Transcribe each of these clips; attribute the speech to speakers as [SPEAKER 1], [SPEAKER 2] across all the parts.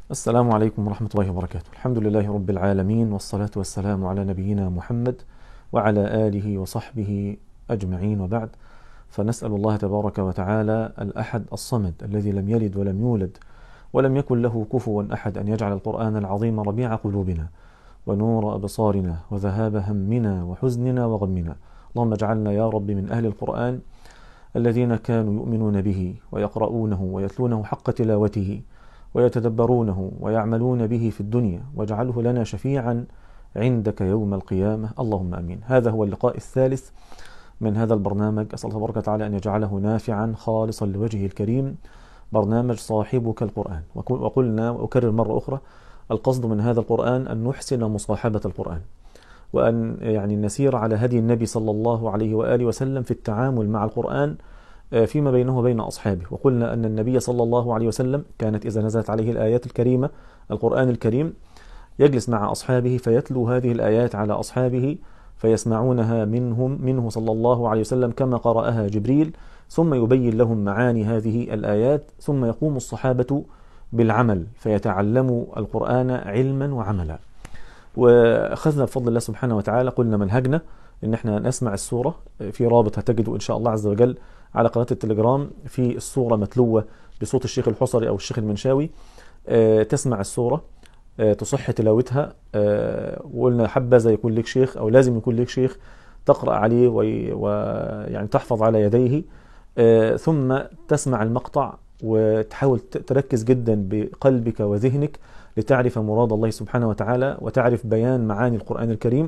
[SPEAKER 1] السلام عليكم ورحمة الله وبركاته الحمد لله رب العالمين والصلاة والسلام على نبينا محمد وعلى آله وصحبه أجمعين وبعد فنسأل الله تبارك وتعالى الأحد الصمد الذي لم يلد ولم يولد ولم يكن له كفوا أحد أن يجعل القرآن العظيم ربيع قلوبنا ونور أبصارنا وذهاب همنا وحزننا وغمنا اللهم اجعلنا يا رب من أهل القرآن الذين كانوا يؤمنون به ويقرؤونه ويتلونه حق تلاوته ويتدبرونه ويعملون به في الدنيا واجعله لنا شفيعا عندك يوم القيامة اللهم أمين هذا هو اللقاء الثالث من هذا البرنامج أسأل الله تبارك وتعالى أن يجعله نافعا خالصا لوجهه الكريم برنامج صاحبك القرآن وقلنا وأكرر مرة أخرى القصد من هذا القرآن أن نحسن مصاحبة القرآن وأن يعني نسير على هدي النبي صلى الله عليه وآله وسلم في التعامل مع القرآن فيما بينه وبين أصحابه وقلنا أن النبي صلى الله عليه وسلم كانت إذا نزلت عليه الآيات الكريمة القرآن الكريم يجلس مع أصحابه فيتلو هذه الآيات على أصحابه فيسمعونها منهم منه صلى الله عليه وسلم كما قرأها جبريل ثم يبين لهم معاني هذه الآيات ثم يقوم الصحابة بالعمل فيتعلموا القرآن علما وعملا وأخذنا بفضل الله سبحانه وتعالى قلنا منهجنا ان احنا نسمع السورة في رابط هتجده ان شاء الله عز وجل على قناة التليجرام في السورة متلوة بصوت الشيخ الحصري او الشيخ المنشاوي تسمع السورة تصح تلاوتها وقلنا حبذا يكون لك شيخ او لازم يكون لك شيخ تقرأ عليه ويعني تحفظ على يديه ثم تسمع المقطع وتحاول تركز جدا بقلبك وذهنك لتعرف مراد الله سبحانه وتعالى وتعرف بيان معاني القرآن الكريم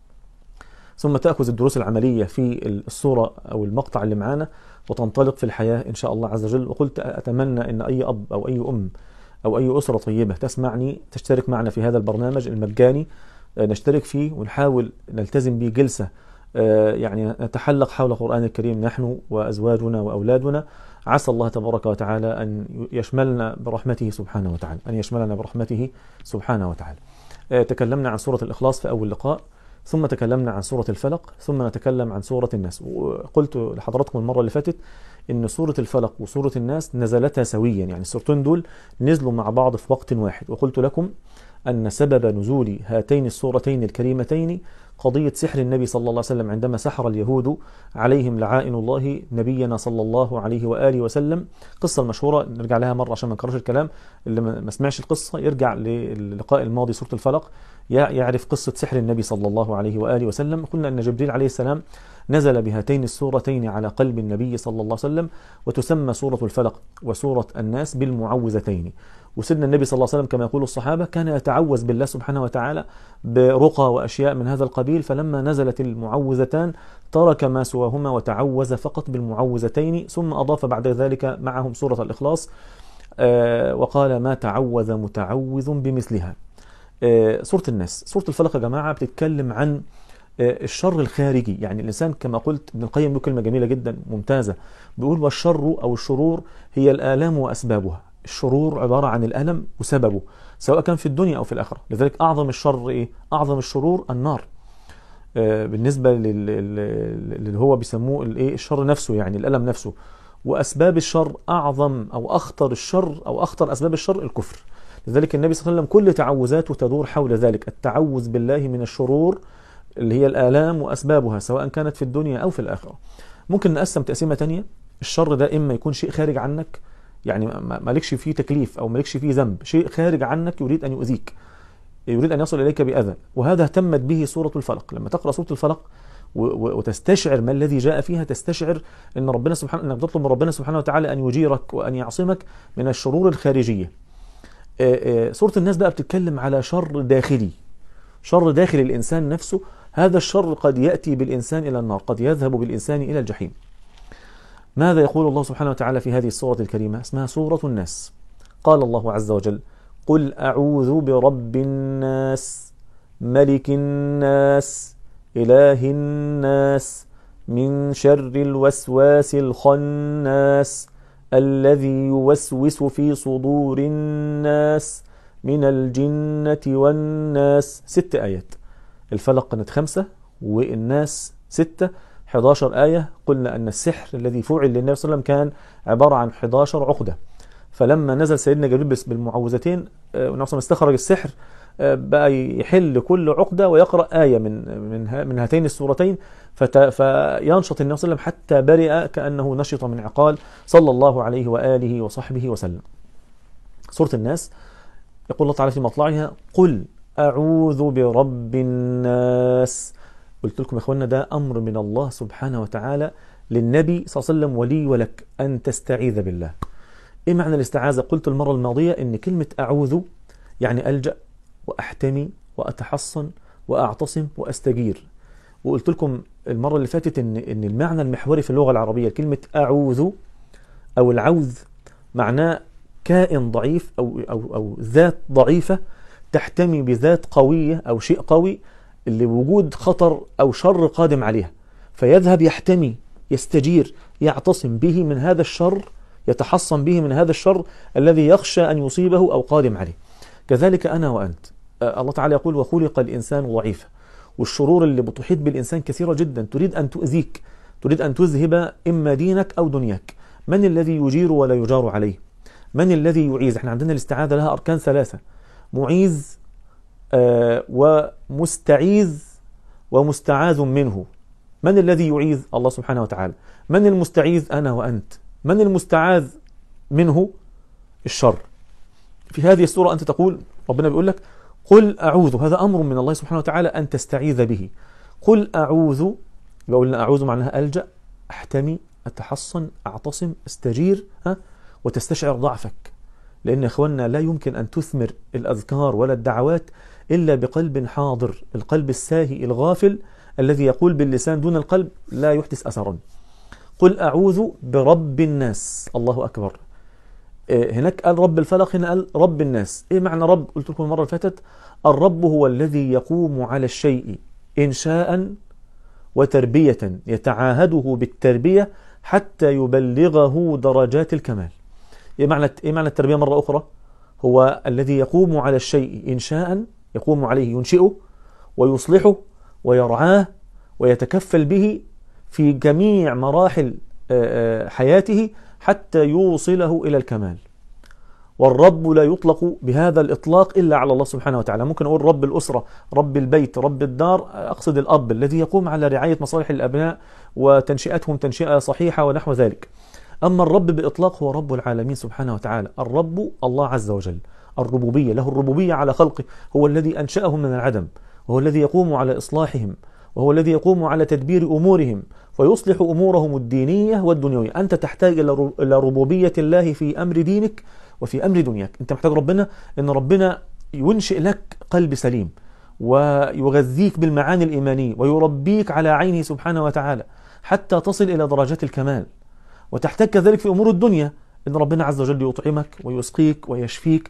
[SPEAKER 1] ثم تأخذ الدروس العملية في الصورة أو المقطع اللي معانا وتنطلق في الحياة إن شاء الله عز وجل وقلت أتمنى أن أي أب أو أي أم أو أي أسرة طيبة تسمعني تشترك معنا في هذا البرنامج المجاني نشترك فيه ونحاول نلتزم به جلسة يعني نتحلق حول القرآن الكريم نحن وأزواجنا وأولادنا عسى الله تبارك وتعالى أن يشملنا برحمته سبحانه وتعالى أن يشملنا برحمته سبحانه وتعالى تكلمنا عن سورة الإخلاص في أول لقاء ثم تكلمنا عن سورة الفلق ثم نتكلم عن سورة الناس وقلت لحضراتكم المرة اللي فاتت ان سورة الفلق وسورة الناس نزلتا سويا يعني السورتين دول نزلوا مع بعض في وقت واحد وقلت لكم أن سبب نزول هاتين السورتين الكريمتين قضية سحر النبي صلى الله عليه وسلم عندما سحر اليهود عليهم لعائن الله نبينا صلى الله عليه وآله وسلم قصة المشهورة نرجع لها مرة عشان ما نكررش الكلام اللي ما سمعش القصة يرجع للقاء الماضي سورة الفلق يعرف قصة سحر النبي صلى الله عليه وآله وسلم قلنا أن جبريل عليه السلام نزل بهاتين السورتين على قلب النبي صلى الله عليه وسلم وتسمى سورة الفلق وسورة الناس بالمعوذتين وسيدنا النبي صلى الله عليه وسلم كما يقول الصحابة كان يتعوذ بالله سبحانه وتعالى برقى وأشياء من هذا القبيل فلما نزلت المعوذتان ترك ما سواهما وتعوذ فقط بالمعوذتين ثم أضاف بعد ذلك معهم سورة الإخلاص وقال ما تعوذ متعوذ بمثلها سورة الناس سورة الفلق يا جماعة بتتكلم عن الشر الخارجي يعني الإنسان كما قلت ابن القيم له كلمة جميلة جدا ممتازة بيقول والشر أو الشرور هي الآلام وأسبابها الشرور عبارة عن الألم وسببه سواء كان في الدنيا أو في الآخرة لذلك أعظم الشر إيه؟ أعظم الشرور النار بالنسبة اللي هو بيسموه الايه الشر نفسه يعني الألم نفسه وأسباب الشر أعظم أو أخطر الشر أو أخطر أسباب الشر الكفر لذلك النبي صلى الله عليه وسلم كل تعوذاته تدور حول ذلك التعوذ بالله من الشرور اللي هي الآلام وأسبابها سواء كانت في الدنيا أو في الآخرة ممكن نقسم تقسيمة تانية الشر ده إما يكون شيء خارج عنك يعني مالكش فيه تكليف أو مالكش فيه ذنب شيء خارج عنك يريد أن يؤذيك يريد أن يصل إليك بأذى وهذا اهتمت به سورة الفلق لما تقرأ سورة الفلق وتستشعر ما الذي جاء فيها تستشعر ان ربنا سبحانه انك تطلب من ربنا سبحانه وتعالى ان يجيرك وان يعصمك من الشرور الخارجيه. سوره الناس بقى بتتكلم على شر داخلي شر داخل الانسان نفسه هذا الشر قد ياتي بالانسان الى النار قد يذهب بالانسان الى الجحيم. ماذا يقول الله سبحانه وتعالى في هذه السوره الكريمه؟ اسمها سوره الناس. قال الله عز وجل: قل اعوذ برب الناس ملك الناس إله الناس من شر الوسواس الخناس الذي يوسوس في صدور الناس من الجنة والناس ست آيات الفلق كانت خمسة والناس ستة 11 آية قلنا أن السحر الذي فعل للنبي صلى الله عليه وسلم كان عبارة عن 11 عقدة فلما نزل سيدنا جبريل بس- بالمعوذتين آه، والنبي صلى الله عليه وسلم استخرج السحر آه، بقى يحل كل عقدة ويقرأ آية من من ها- من هاتين السورتين فت- فينشط النبي صلى الله عليه وسلم حتى برئ كأنه نشط من عقال صلى الله عليه وآله وصحبه وسلم سورة الناس يقول الله تعالى في مطلعها قل أعوذ برب الناس قلت لكم يا اخوانا ده أمر من الله سبحانه وتعالى للنبي صلى الله عليه وسلم ولي ولك أن تستعيذ بالله إيه معنى الاستعاذة قلت المرة الماضية إن كلمة أعوذ يعني ألجأ وأحتمي وأتحصن وأعتصم وأستجير وقلت لكم المرة اللي فاتت إن إن المعنى المحوري في اللغة العربية كلمة أعوذ أو العوذ معناه كائن ضعيف أو أو أو ذات ضعيفة تحتمي بذات قوية أو شيء قوي لوجود خطر أو شر قادم عليها فيذهب يحتمي يستجير يعتصم به من هذا الشر يتحصن به من هذا الشر الذي يخشى أن يصيبه أو قادم عليه كذلك أنا وأنت آه، الله تعالى يقول وخلق الإنسان ضعيفا والشرور اللي بتحيط بالإنسان كثيرة جدا تريد أن تؤذيك تريد أن تذهب إما دينك أو دنياك من الذي يجير ولا يجار عليه من الذي يعيذ احنا عندنا الاستعاذة لها أركان ثلاثة معيذ آه، ومستعيذ ومستعاذ منه من الذي يعيذ الله سبحانه وتعالى من المستعيذ أنا وأنت من المستعاذ منه الشر في هذه السورة أنت تقول ربنا بيقول لك قل أعوذ هذا أمر من الله سبحانه وتعالى أن تستعيذ به قل أعوذ يبقى قلنا أعوذ معناها ألجأ أحتمي أتحصن أعتصم أستجير ها وتستشعر ضعفك لأن يا إخواننا لا يمكن أن تثمر الأذكار ولا الدعوات إلا بقلب حاضر القلب الساهي الغافل الذي يقول باللسان دون القلب لا يحدث أثرا قل أعوذ برب الناس الله أكبر إيه، هناك قال رب الفلق هنا قال رب الناس ايه معنى رب قلت لكم المره اللي فاتت الرب هو الذي يقوم على الشيء انشاء وتربيه يتعاهده بالتربيه حتى يبلغه درجات الكمال ايه معنى ايه معنى التربيه مره اخرى هو الذي يقوم على الشيء انشاء يقوم عليه ينشئه ويصلحه ويرعاه ويتكفل به في جميع مراحل آه، آه، حياته حتى يوصله إلى الكمال والرب لا يطلق بهذا الإطلاق إلا على الله سبحانه وتعالى ممكن أقول رب الأسرة رب البيت رب الدار أقصد الأب الذي يقوم على رعاية مصالح الأبناء وتنشئتهم تنشئة صحيحة ونحو ذلك أما الرب بإطلاق هو رب العالمين سبحانه وتعالى الرب الله عز وجل الربوبية له الربوبية على خلقه هو الذي أنشأهم من العدم وهو الذي يقوم على إصلاحهم وهو الذي يقوم على تدبير أمورهم ويصلح أمورهم الدينية والدنيوية أنت تحتاج إلى ر- إلى ربوبية الله في أمر دينك وفي أمر دنياك أنت محتاج ربنا أن ربنا ينشئ لك قلب سليم ويغذيك بالمعاني الإيمانية ويربيك على عينه سبحانه وتعالى حتى تصل إلى درجات الكمال وتحتاج كذلك في أمور الدنيا أن ربنا عز وجل يطعمك ويسقيك ويشفيك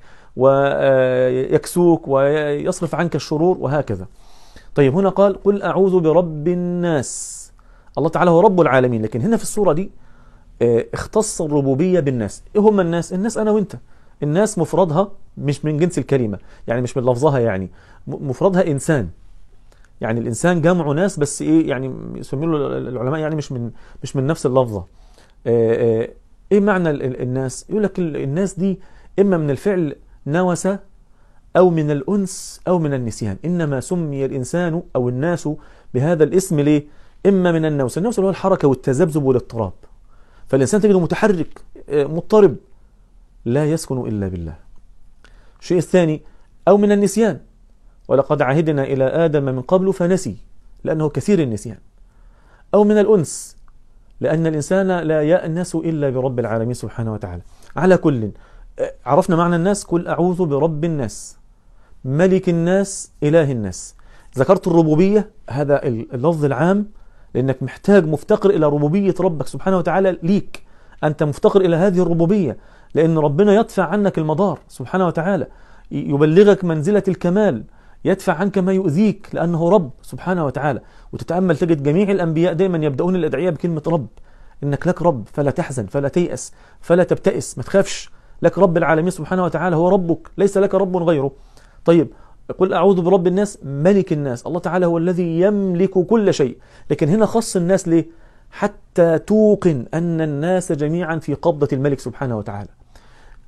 [SPEAKER 1] ويكسوك ويصرف عنك الشرور وهكذا طيب هنا قال قل أعوذ برب الناس الله تعالى هو رب العالمين لكن هنا في السورة دي آه، اختص الربوبية بالناس ايه هم الناس الناس أنا وانت الناس مفردها مش من جنس الكلمة يعني مش من لفظها يعني م- مفردها إنسان يعني الإنسان جمع ناس بس إيه يعني يسميه له العلماء يعني مش من مش من نفس اللفظة آه، آه، إيه معنى ال- ال- الناس يقول لك ال- الناس دي إما من الفعل نوس أو من الأنس أو من النسيان إنما سمي الإنسان أو الناس بهذا الاسم ليه إما من النوس النوس اللي هو الحركة والتذبذب والاضطراب فالإنسان تجده متحرك آه، مضطرب لا يسكن إلا بالله الشيء الثاني أو من النسيان ولقد عهدنا إلى آدم من قبل فنسي لأنه كثير النسيان أو من الأنس لأن الإنسان لا يأنس إلا برب العالمين سبحانه وتعالى على كل آه، عرفنا معنى الناس قل أعوذ برب الناس ملك الناس إله الناس ذكرت الربوبية هذا اللفظ العام لأنك محتاج مفتقر إلى ربوبية ربك سبحانه وتعالى ليك أنت مفتقر إلى هذه الربوبية لأن ربنا يدفع عنك المضار سبحانه وتعالى يبلغك منزلة الكمال يدفع عنك ما يؤذيك لأنه رب سبحانه وتعالى وتتأمل تجد جميع الأنبياء دائما يبدأون الأدعية بكلمة رب إنك لك رب فلا تحزن فلا تيأس فلا تبتئس ما تخافش لك رب العالمين سبحانه وتعالى هو ربك ليس لك رب غيره طيب قل أعوذ برب الناس ملك الناس الله تعالى هو الذي يملك كل شيء لكن هنا خص الناس ليه حتى توقن أن الناس جميعا في قبضة الملك سبحانه وتعالى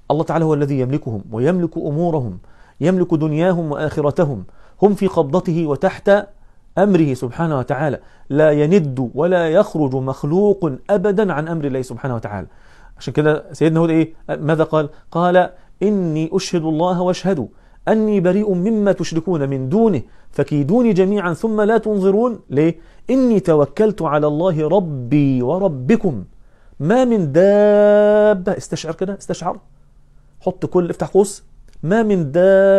[SPEAKER 1] الله تعالى هو الذي يملكهم ويملك أمورهم يملك دنياهم وآخرتهم هم في قبضته وتحت أمره سبحانه وتعالى لا يند ولا يخرج مخلوق أبدا عن أمر الله سبحانه وتعالى عشان كده سيدنا هود إيه ماذا قال قال إني أشهد الله واشهدوا أني بريء مما تشركون من دونه فكيدوني جميعا ثم لا تنظرون ليه إني توكلت على الله ربي وربكم ما من دابة استشعر كده استشعر حط كل افتح قوس ما من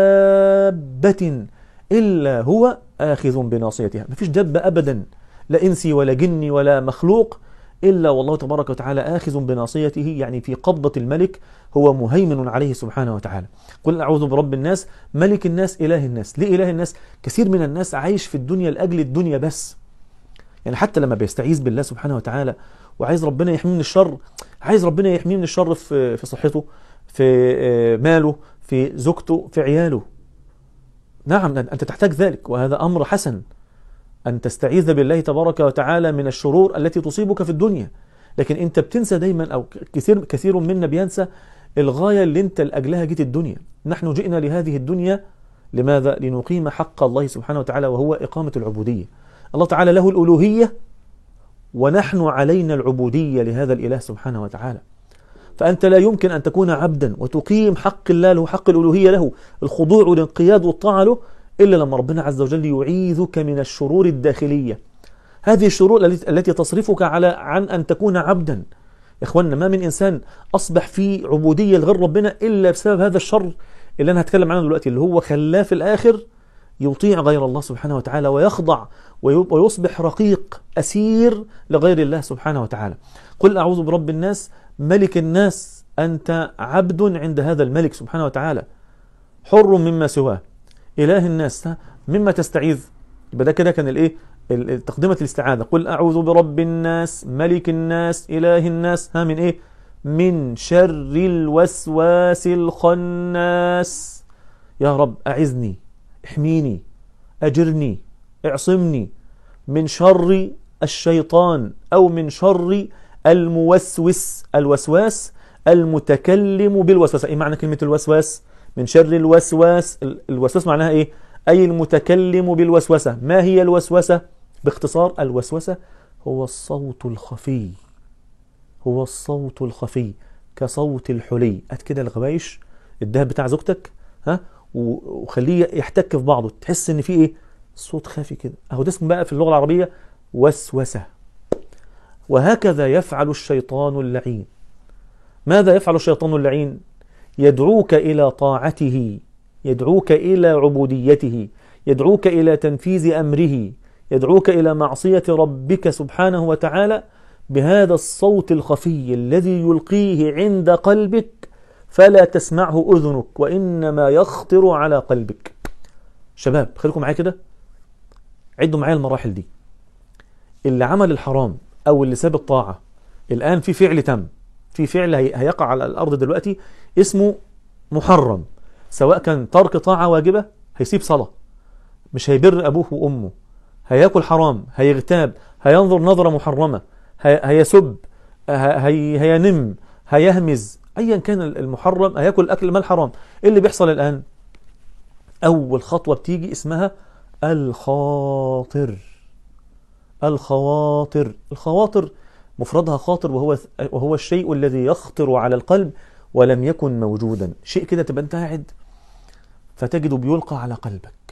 [SPEAKER 1] دابة إلا هو آخذ بناصيتها ما فيش دابة أبدا لا إنسي ولا جني ولا مخلوق إلا والله تبارك وتعالى آخذ بناصيته يعني في قبضة الملك هو مهيمن عليه سبحانه وتعالى قل أعوذ برب الناس ملك الناس إله الناس ليه إله الناس كثير من الناس عايش في الدنيا لأجل الدنيا بس يعني حتى لما بيستعيذ بالله سبحانه وتعالى وعايز ربنا يحميه من الشر عايز ربنا يحميه من الشر في في صحته في ماله في زوجته في عياله نعم أنت تحتاج ذلك وهذا أمر حسن أن تستعيذ بالله تبارك وتعالى من الشرور التي تصيبك في الدنيا لكن أنت بتنسى دايما أو كثير كثير منا بينسى الغاية اللي أنت لأجلها جيت الدنيا نحن جئنا لهذه الدنيا لماذا؟ لنقيم حق الله سبحانه وتعالى وهو إقامة العبودية الله تعالى له الألوهية ونحن علينا العبودية لهذا الإله سبحانه وتعالى فأنت لا يمكن أن تكون عبدا وتقيم حق الله له حق الألوهية له الخضوع والانقياد والطاعة له إلا لما ربنا عز وجل يعيذك من الشرور الداخلية هذه الشرور التي تصرفك على عن أن تكون عبدا يا إخواننا ما من إنسان أصبح في عبودية لغير ربنا إلا بسبب هذا الشر اللي أنا هتكلم عنه دلوقتي اللي هو خلاه في الآخر يطيع غير الله سبحانه وتعالى ويخضع ويصبح رقيق أسير لغير الله سبحانه وتعالى قل أعوذ برب الناس ملك الناس أنت عبد عند هذا الملك سبحانه وتعالى حر مما سواه إله الناس مما تستعيذ يبقى ده كده كان الإيه تقدمة الاستعاذة قل أعوذ برب الناس ملك الناس إله الناس ها من إيه من شر الوسواس الخناس يا رب أعزني احميني أجرني اعصمني من شر الشيطان أو من شر الموسوس الوسواس المتكلم بالوسواس ايه معنى كلمة الوسواس من شر الوسواس الوسواس معناها ايه اي المتكلم بالوسوسة ما هي الوسوسة باختصار الوسوسة هو الصوت الخفي هو الصوت الخفي كصوت الحلي هات كده الغوايش الدهب بتاع زوجتك ها وخليه يحتك في بعضه تحس ان في ايه صوت خافي كده اهو ده اسمه بقى في اللغه العربيه وسوسه وهكذا يفعل الشيطان اللعين ماذا يفعل الشيطان اللعين يدعوك الى طاعته يدعوك الى عبوديته يدعوك الى تنفيذ امره يدعوك الى معصيه ربك سبحانه وتعالى بهذا الصوت الخفي الذي يلقيه عند قلبك فلا تسمعه اذنك وانما يخطر على قلبك شباب خليكم معايا كده عدوا معايا المراحل دي اللي عمل الحرام او اللي ساب الطاعه الان في فعل تم في فعل هيقع على الارض دلوقتي اسمه محرم سواء كان ترك طاعه واجبه هيسيب صلاه مش هيبر ابوه وامه هياكل حرام هيغتاب هينظر نظره محرمه هيسب هي هينم هيهمز ايا كان المحرم هياكل اكل مال حرام ايه اللي بيحصل الان اول خطوه بتيجي اسمها الخاطر الخواطر الخواطر مفردها خاطر وهو وهو الشيء الذي يخطر على القلب ولم يكن موجودا شيء كده تبقى انت قاعد فتجده بيلقى على قلبك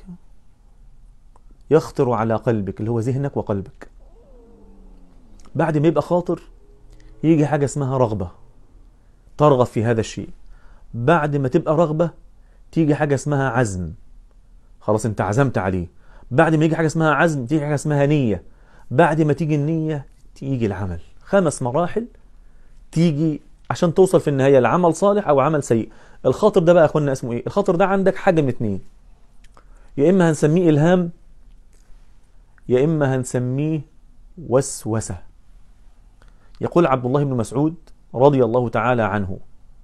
[SPEAKER 1] يخطر على قلبك اللي هو ذهنك وقلبك بعد ما يبقى خاطر يجي حاجة اسمها رغبة ترغب في هذا الشيء بعد ما تبقى رغبة تيجي حاجة اسمها عزم خلاص انت عزمت عليه بعد ما يجي حاجة اسمها عزم تيجي حاجة اسمها نية بعد ما تيجي النية تيجي العمل خمس مراحل تيجي عشان توصل في النهاية لعمل صالح أو عمل سيء الخاطر ده بقى يا أخوانا اسمه إيه الخاطر ده عندك حاجة من اتنين يا إما هنسميه إلهام يا إما هنسميه وسوسة يقول عبد الله بن مسعود رضي الله تعالى عنه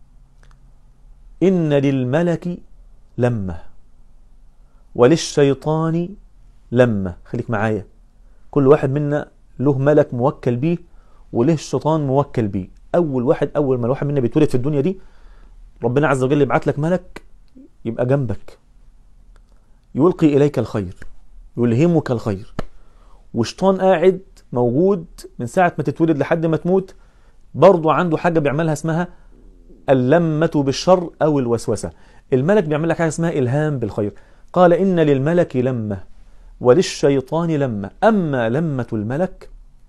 [SPEAKER 1] إن للملك لمة وللشيطان لمة خليك معايا كل واحد منا له ملك موكل بيه وله الشيطان موكل بيه اول واحد اول ما الواحد منا بيتولد في الدنيا دي ربنا عز وجل يبعت لك ملك يبقى جنبك يلقي إليك الخير يلهمك الخير وشيطان قاعد موجود من ساعة ما تتولد لحد ما تموت برضه عنده حاجة بيعملها اسمها اللمة بالشر أو الوسوسة الملك بيعمل لك حاجة اسمها إلهام بالخير قال إن للملك لمة وللشيطان لمة أما لمة الملك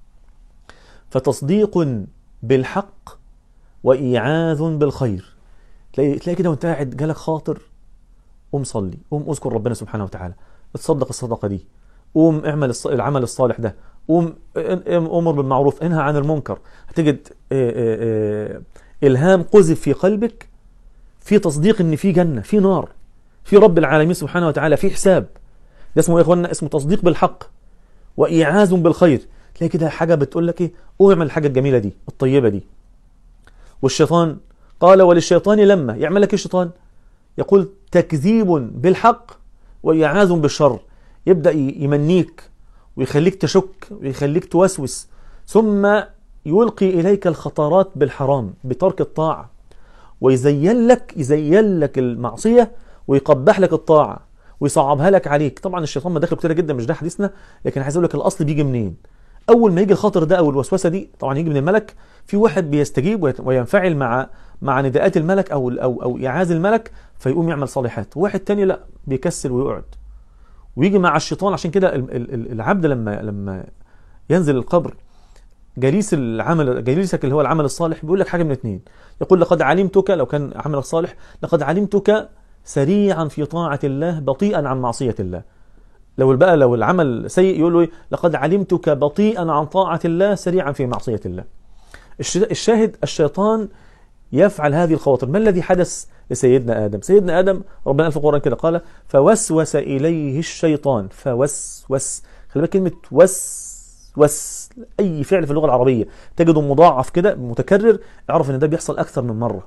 [SPEAKER 1] فتصديق بالحق وإيعاذ بالخير تلاقي, تلاقي كده وانت قاعد جالك خاطر قوم صلي قوم اذكر ربنا سبحانه وتعالى اتصدق الصدقة دي قوم اعمل الص- العمل الصالح ده قوم امر بالمعروف انهى عن المنكر هتجد آه، آه، آه، الهام قذف في قلبك في تصديق ان في جنه في نار في رب العالمين سبحانه وتعالى في حساب ده اسمه يا اخوانا اسمه تصديق بالحق وايعاز بالخير تلاقي كده حاجه بتقول لك ايه قوم اعمل الحاجه الجميله دي الطيبه دي والشيطان قال وللشيطان لما يعمل لك إيه الشيطان يقول تكذيب بالحق وإعاذ بالشر يبدأ ي- يمنيك ويخليك تشك ويخليك توسوس ثم يلقي إليك الخطرات بالحرام بترك الطاعة ويزين لك يزين لك المعصية ويقبح لك الطاعة ويصعبها لك عليك طبعا الشيطان مداخل كتيرة جدا مش ده حديثنا لكن عايز اقول لك الاصل بيجي منين اول ما يجي الخاطر ده او الوسوسه دي طبعا يجي من الملك في واحد بيستجيب ويت- وينفعل مع مع نداءات الملك او او او ايعاز الملك فيقوم يعمل صالحات واحد تاني لا بيكسل ويقعد ويجي مع الشيطان عشان كده ال- ال- ال- العبد لما لما ينزل القبر جليس العمل جليسك اللي هو العمل الصالح بيقول لك حاجه من اتنين يقول لقد علمتك لو كان عملك صالح لقد علمتك سريعا في طاعه الله بطيئا عن معصيه الله لو بقى لو العمل سيء يقول له إيه؟ لقد علمتك بطيئا عن طاعه الله سريعا في معصيه الله الش- الشاهد الشيطان يفعل هذه الخواطر ما الذي حدث لسيدنا آدم سيدنا آدم ربنا قال في القرآن كده قال فوسوس إليه الشيطان فوسوس خلي بالك كلمة وس وس أي فعل في اللغة العربية تجده مضاعف كده متكرر اعرف إن ده بيحصل أكثر من مرة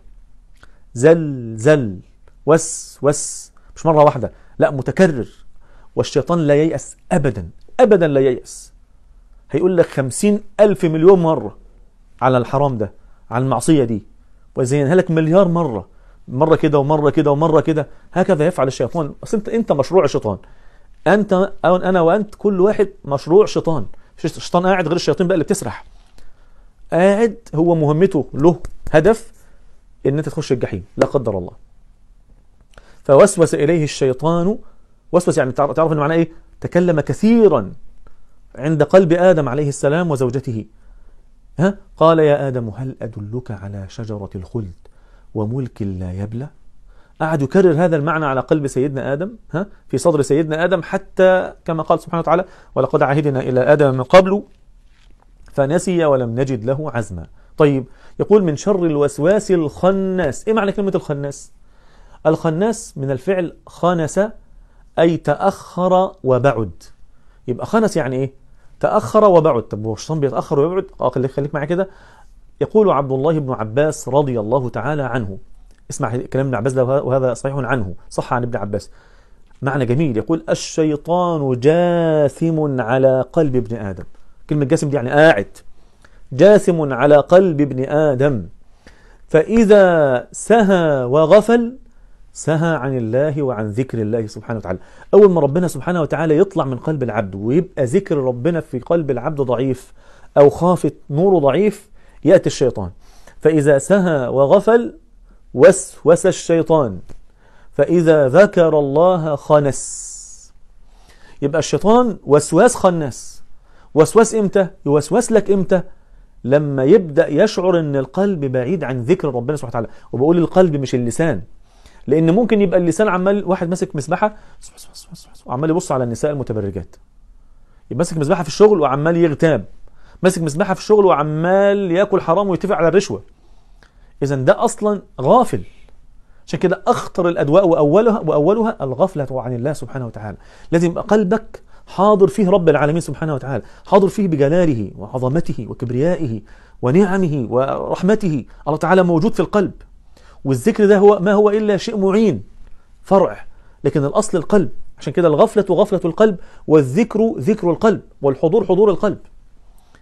[SPEAKER 1] زل زل وس وس مش مرة واحدة لا متكرر والشيطان لا ييأس أبدا أبدا لا ييأس هيقول لك خمسين ألف مليون مرة على الحرام ده على المعصية دي ويزينها لك مليار مرة مرة كده ومرة كده ومرة كده هكذا يفعل الشيطان أصل أنت أنت مشروع شيطان أنت أو أنا وأنت كل واحد مشروع شيطان مفيش شيطان قاعد غير الشياطين بقى اللي بتسرح قاعد هو مهمته له هدف ان انت تخش الجحيم لا قدر الله فوسوس اليه الشيطان وسوس يعني تعرف تعرف ان معناه ايه تكلم كثيرا عند قلب ادم عليه السلام وزوجته ها قال يا ادم هل ادلك على شجره الخلد وملك لا يبلى قعد يكرر هذا المعنى على قلب سيدنا ادم ها في صدر سيدنا ادم حتى كما قال سبحانه وتعالى ولقد عهدنا الى ادم من قبل فنسي ولم نجد له عزما طيب يقول من شر الوسواس الخناس ايه معنى كلمه الخناس الخناس من الفعل خنس اي تاخر وبعد يبقى خنس يعني ايه تاخر وبعد طب هو الشيطان بيتاخر ويبعد اه خليك خليك معايا كده يقول عبد الله بن عباس رضي الله تعالى عنه اسمع كلام ابن عباس ده وهذا صحيح عنه صح عن ابن عباس معنى جميل يقول الشيطان جاثم على قلب ابن آدم كلمة جاثم دي يعني قاعد جاثم على قلب ابن آدم فإذا سهى وغفل سهى عن الله وعن ذكر الله سبحانه وتعالى أول ما ربنا سبحانه وتعالى يطلع من قلب العبد ويبقى ذكر ربنا في قلب العبد ضعيف أو خافت نوره ضعيف يأتي الشيطان فإذا سهى وغفل وسوس الشيطان فإذا ذكر الله خنس يبقى الشيطان وسواس خناس وسواس امتى يوسوس لك امتى لما يبدأ يشعر ان القلب بعيد عن ذكر ربنا سبحانه وتعالى وبقول القلب مش اللسان لان ممكن يبقى اللسان عمال واحد ماسك مسبحه وعمال يبص على النساء المتبرجات يبقى ماسك مسبحه في الشغل وعمال يغتاب ماسك مسبحه في الشغل وعمال ياكل حرام ويتفق على الرشوه اذا ده اصلا غافل عشان كده اخطر الادواء واولها واولها الغفله عن الله سبحانه وتعالى لازم يبقى قلبك حاضر فيه رب العالمين سبحانه وتعالى حاضر فيه بجلاله وعظمته وكبريائه ونعمه ورحمته الله تعالى موجود في القلب والذكر ده هو ما هو الا شيء معين فرع لكن الاصل القلب عشان كده الغفله غفله القلب والذكر ذكر القلب والحضور حضور القلب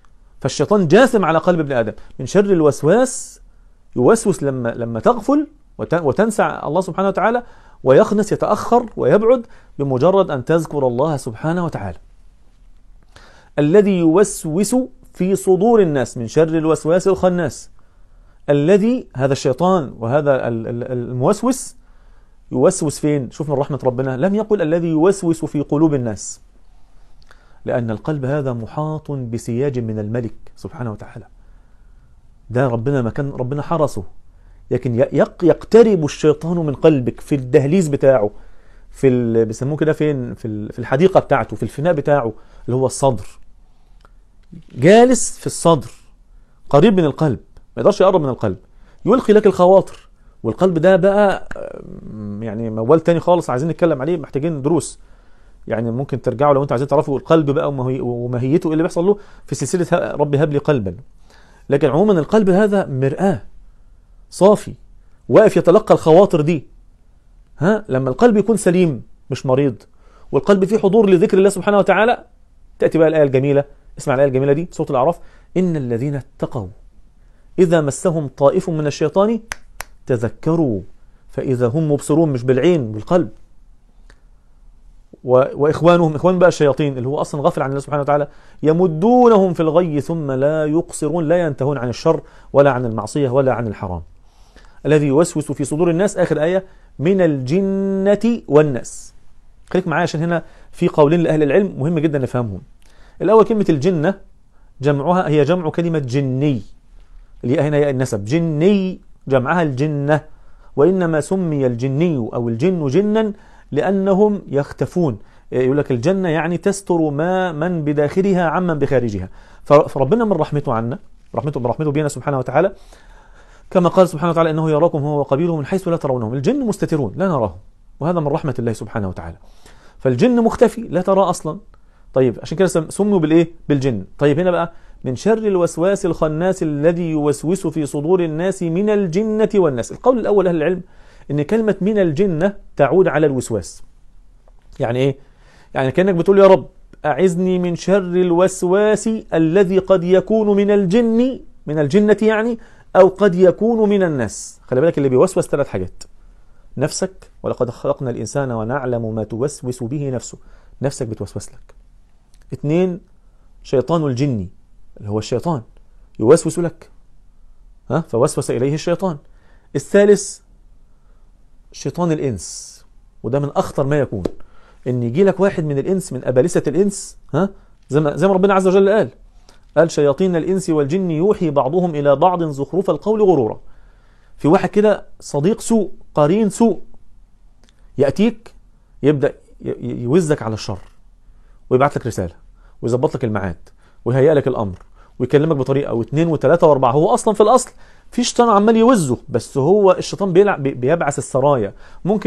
[SPEAKER 1] فالشيطان جاثم على قلب ابن ادم من شر الوسواس يوسوس لما لما تغفل وتنسى الله سبحانه وتعالى ويخنس يتأخر ويبعد بمجرد أن تذكر الله سبحانه وتعالى الذي يوسوس في صدور الناس من شر الوسواس الخناس الذي هذا الشيطان وهذا الموسوس يوسوس فين شوف من رحمة ربنا لم يقل الذي يوسوس في قلوب الناس لأن القلب هذا محاط بسياج من الملك سبحانه وتعالى ده ربنا مكان ربنا حرسه لكن يقترب الشيطان من قلبك في الدهليز بتاعه في بيسموه كده فين في في الحديقه بتاعته في الفناء بتاعه اللي هو الصدر جالس في الصدر قريب من القلب ما يقدرش يقرب من القلب يلقي لك الخواطر والقلب ده بقى يعني موال تاني خالص عايزين نتكلم عليه محتاجين دروس يعني ممكن ترجعوا لو انتوا عايزين تعرفوا القلب بقى وماهيته ايه اللي بيحصل له في سلسله ربي هب لي قلبا لكن عموما القلب هذا مرآة صافي واقف يتلقى الخواطر دي ها لما القلب يكون سليم مش مريض والقلب فيه حضور لذكر الله سبحانه وتعالى تأتي بقى الآية الجميلة اسمع الآية الجميلة دي صوت الأعراف إن الذين اتقوا إذا مسهم طائف من الشيطان تذكروا فإذا هم مبصرون مش بالعين بالقلب وإخوانهم إخوان بقى الشياطين اللي هو أصلا غافل عن الله سبحانه وتعالى يمدونهم في الغي ثم لا يقصرون لا ينتهون عن الشر ولا عن المعصية ولا عن الحرام الذي يوسوس في صدور الناس آخر آية من الجنة والناس خليك معايا عشان هنا في قولين لأهل العلم مهم جدا نفهمهم الأول كلمة الجنة جمعها هي جمع كلمة جني اللي هنا هي النسب جني جمعها الجنة وإنما سمي الجني أو الجن جنا لأنهم يختفون يقول لك الجنة يعني تستر ما من بداخلها عمن بخارجها فربنا من رحمته عنا رحمته من رحمته بنا سبحانه وتعالى كما قال سبحانه وتعالى انه يراكم هو وقبيله من حيث لا ترونهم الجن مستترون لا نراهم وهذا من رحمة الله سبحانه وتعالى فالجن مختفي لا تراه اصلا طيب عشان كده سموا بالايه بالجن طيب هنا بقى من شر الوسواس الخناس الذي يوسوس في صدور الناس من الجنة والناس القول الأول أهل العلم أن كلمة من الجنة تعود على الوسواس يعني إيه؟ يعني كأنك بتقول يا رب أعزني من شر الوسواس الذي قد يكون من الجن من الجنة يعني أو قد يكون من الناس خلي بالك اللي بيوسوس ثلاث حاجات نفسك ولقد خلقنا الإنسان ونعلم ما توسوس به نفسه نفسك بتوسوس لك اثنين شيطان الجني اللي هو الشيطان يوسوس لك ها فوسوس إليه الشيطان الثالث شيطان الإنس وده من أخطر ما يكون إن يجي لك واحد من الإنس من أبالسة الإنس ها زي ما, زي ما ربنا عز وجل قال قال شياطين الإنس والجن يوحي بعضهم إلى بعض زخرف القول غرورا في واحد كده صديق سوء قرين سوء يأتيك يبدأ يوزك على الشر ويبعت لك رسالة ويظبط لك الميعاد ويهيئ لك الامر ويكلمك بطريقه واثنين وثلاثه واربعه هو اصلا في الاصل في شيطان عمال يوزه بس هو الشيطان بيلعب بيبعث السرايا ممكن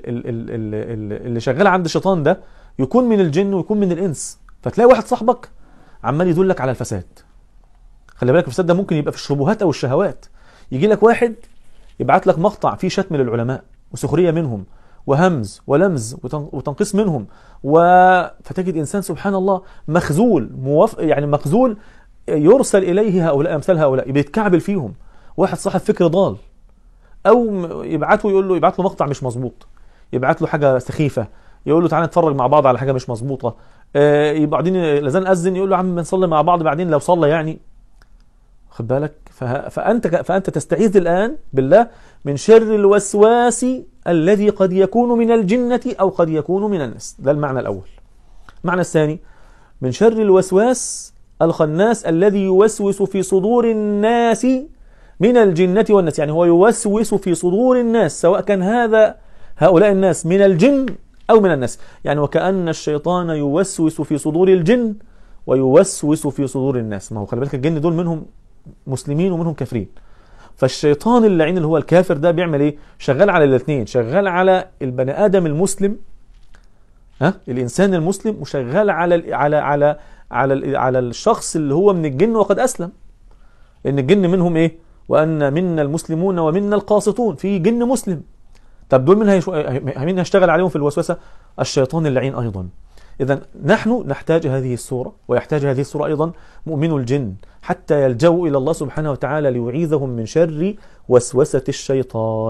[SPEAKER 1] اللي شغال عند الشيطان ده يكون من الجن ويكون من الانس فتلاقي واحد صاحبك عمال يدلك على الفساد خلي بالك الفساد ده ممكن يبقى في الشبهات او الشهوات يجي لك واحد يبعت لك مقطع فيه شتم للعلماء وسخريه منهم وهمز ولمز وتنقيص منهم و... فتجد إنسان سبحان الله مخزول موف... يعني مخزول يرسل إليه هؤلاء أمثال هؤلاء بيتكعبل فيهم واحد صاحب فكر ضال أو يبعته يقول له يبعت له مقطع مش مظبوط يبعت له حاجة سخيفة يقول له تعالى نتفرج مع بعض على حاجة مش مظبوطة آه بعدين الأذان أذن يقول له يا عم نصلي مع بعض بعدين لو صلى يعني خد بالك فأنت فأنت تستعيذ الآن بالله من شر الوسواس الذي قد يكون من الجنة أو قد يكون من الناس ده المعنى الأول المعنى الثاني من شر الوسواس الخناس الذي يوسوس في صدور الناس من الجنة والناس يعني هو يوسوس في صدور الناس سواء كان هذا هؤلاء الناس من الجن أو من الناس يعني وكأن الشيطان يوسوس في صدور الجن ويوسوس في صدور الناس ما هو خلي بالك الجن دول منهم مسلمين ومنهم كافرين فالشيطان اللعين اللي هو الكافر ده بيعمل ايه شغال على الاثنين شغال على البني ادم المسلم ها الانسان المسلم وشغال على على على على على الشخص اللي هو من الجن وقد اسلم لان الجن منهم ايه وان منا المسلمون ومنا القاسطون في جن مسلم طب دول مين مين هيشتغل عليهم في الوسوسه الشيطان اللعين ايضا إذا نحن نحتاج هذه السورة ويحتاج هذه السورة أيضا مؤمن الجن حتى يلجوا إلى الله سبحانه وتعالى ليعيذهم من شر وسوسة الشيطان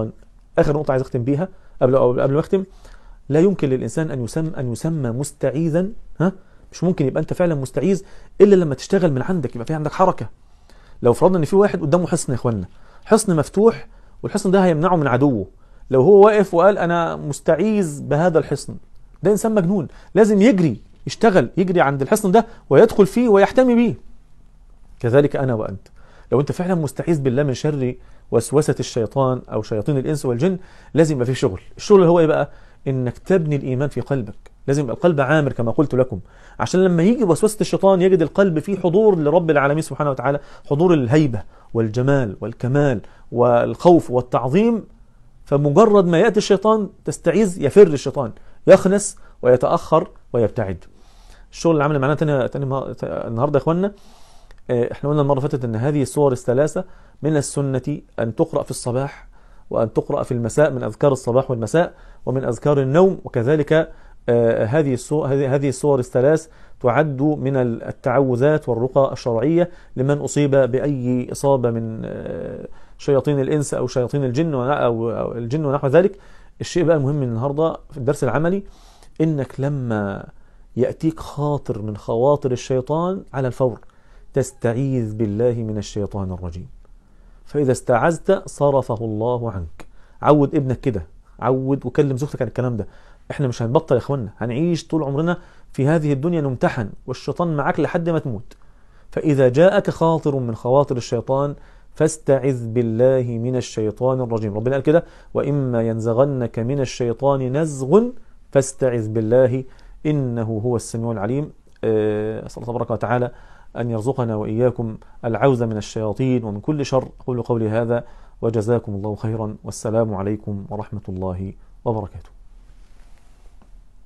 [SPEAKER 1] اخر نقطه عايز اختم بيها قبل قبل ما اختم لا يمكن للانسان ان يسمى ان يسمى مستعيذا ها مش ممكن يبقى انت فعلا مستعيذ الا لما تشتغل من عندك يبقى في عندك حركه لو فرضنا ان في واحد قدامه حصن يا اخوانا حصن مفتوح والحصن ده هيمنعه من عدوه لو هو واقف وقال انا مستعيذ بهذا الحصن ده انسان مجنون لازم يجري يشتغل يجري عند الحصن ده ويدخل فيه ويحتمي به كذلك انا وانت لو انت فعلا مستعيذ بالله من شر وسوسه الشيطان او شياطين الانس والجن لازم يبقى في شغل الشغل اللي هو ايه بقى انك تبني الايمان في قلبك لازم يبقى القلب عامر كما قلت لكم عشان لما يجي وسوسه الشيطان يجد القلب فيه حضور لرب العالمين سبحانه وتعالى حضور الهيبه والجمال والكمال والخوف والتعظيم فمجرد ما ياتي الشيطان تستعيذ يفر الشيطان يخنس ويتاخر ويبتعد الشغل اللي عمل معانا تاني, تاني النهارده يا اخوانا احنا قلنا المره اللي فاتت ان هذه الصور الثلاثه من السنه ان تقرا في الصباح وان تقرا في المساء من اذكار الصباح والمساء ومن اذكار النوم وكذلك هذه الصور هذه الصور الثلاث تعد من التعوذات والرقى الشرعيه لمن اصيب باي اصابه من شياطين الانس او شياطين الجن او الجن ونحو ذلك الشيء بقى المهم النهارده في الدرس العملي انك لما ياتيك خاطر من خواطر الشيطان على الفور تستعيذ بالله من الشيطان الرجيم فاذا استعذت صرفه الله عنك عود ابنك كده عود وكلم زوجتك عن الكلام ده احنا مش هنبطل يا اخوانا هنعيش طول عمرنا في هذه الدنيا نمتحن والشيطان معاك لحد ما تموت فاذا جاءك خاطر من خواطر الشيطان فاستعذ بالله من الشيطان الرجيم ربنا قال كده واما ينزغنك من الشيطان نزغ فاستعذ بالله انه هو السميع العليم اسال الله تبارك وتعالى ان يرزقنا واياكم العوذ من الشياطين ومن كل شر اقول قولي هذا وجزاكم الله خيرا والسلام عليكم ورحمه الله وبركاته